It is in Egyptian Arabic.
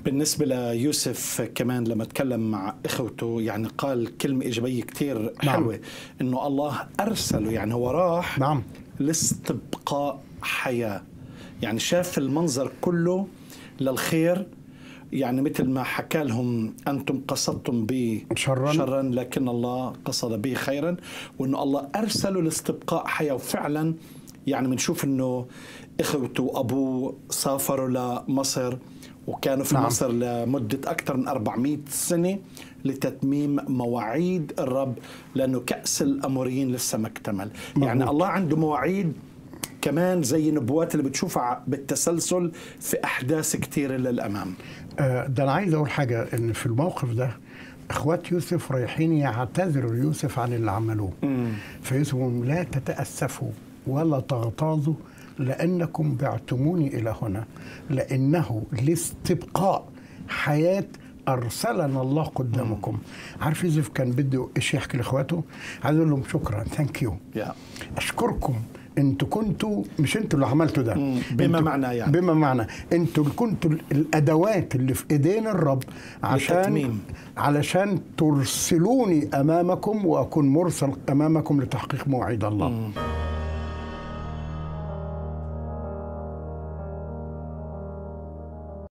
بالنسبة ليوسف كمان لما تكلم مع إخوته يعني قال كلمة إيجابية كتير نعم. حلوة إنه الله أرسله يعني هو راح نعم. لاستبقاء حياة يعني شاف المنظر كله للخير يعني مثل ما حكى لهم أنتم قصدتم بي شراً. شرا لكن الله قصد به خيرا وأنه الله أرسله لاستبقاء حياة وفعلا يعني بنشوف أنه إخوته وأبوه سافروا لمصر وكانوا في نعم. نعم. مصر لمدة أكثر من 400 سنة لتتميم مواعيد الرب لأنه كأس الأموريين لسه ما اكتمل يعني مظبوط. الله عنده مواعيد كمان زي النبوات اللي بتشوفها بالتسلسل في أحداث كثيرة للأمام آه، ده انا عايز اقول حاجه ان في الموقف ده اخوات يوسف رايحين يعتذروا ليوسف عن اللي عملوه فيوسف يقول لهم لا تتاسفوا ولا تغتاظوا لانكم بعتموني الى هنا لانه لاستبقاء حياه ارسلنا الله قدامكم عارف يوسف كان بده ايش يحكي لاخواته عايز اقول لهم شكرا ثانك يو يا اشكركم انتوا كنتوا مش انتوا اللي عملتوا ده مم. بما انتوا- معناه يعني. بما معنى انتوا اللي كنتوا الادوات اللي في ايدين الرب عشان للتتميم. علشان ترسلوني امامكم واكون مرسل امامكم لتحقيق مواعيد الله